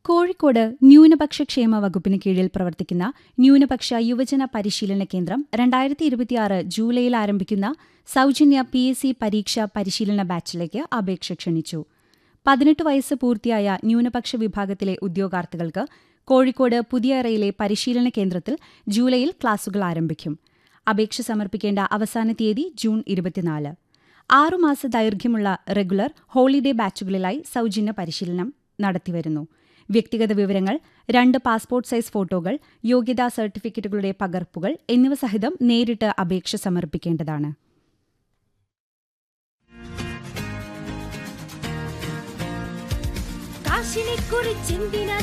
കോഴിക്കോട് ന്യൂനപക്ഷ ക്ഷേമ വകുപ്പിന് കീഴിൽ പ്രവർത്തിക്കുന്ന ന്യൂനപക്ഷ യുവജന പരിശീലന കേന്ദ്രം രണ്ടായിരത്തി ഇരുപത്തിയാറ് ജൂലൈയിൽ ആരംഭിക്കുന്ന സൗജന്യ പി എസ് സി പരീക്ഷാ പരിശീലന ബാച്ചിലേക്ക് അപേക്ഷ ക്ഷണിച്ചു പതിനെട്ട് വയസ്സ് പൂർത്തിയായ ന്യൂനപക്ഷ വിഭാഗത്തിലെ ഉദ്യോഗാർത്ഥികൾക്ക് കോഴിക്കോട് പുതിയറയിലെ പരിശീലന കേന്ദ്രത്തിൽ ജൂലൈയിൽ ക്ലാസുകൾ ആരംഭിക്കും അപേക്ഷ സമർപ്പിക്കേണ്ട അവസാന തീയതി ജൂൺ ഇരുപത്തിനാല് ആറുമാസ ദൈർഘ്യമുള്ള റെഗുലർ ഹോളിഡേ ബാച്ചുകളിലായി സൗജന്യ പരിശീലനം നടത്തിവരുന്നു വ്യക്തിഗത വിവരങ്ങൾ രണ്ട് പാസ്പോർട്ട് സൈസ് ഫോട്ടോകൾ യോഗ്യതാ സർട്ടിഫിക്കറ്റുകളുടെ പകർപ്പുകൾ എന്നിവ സഹിതം നേരിട്ട് അപേക്ഷ സമർപ്പിക്കേണ്ടതാണ് കാശിനെ കുറിച്ചെന്തിനാ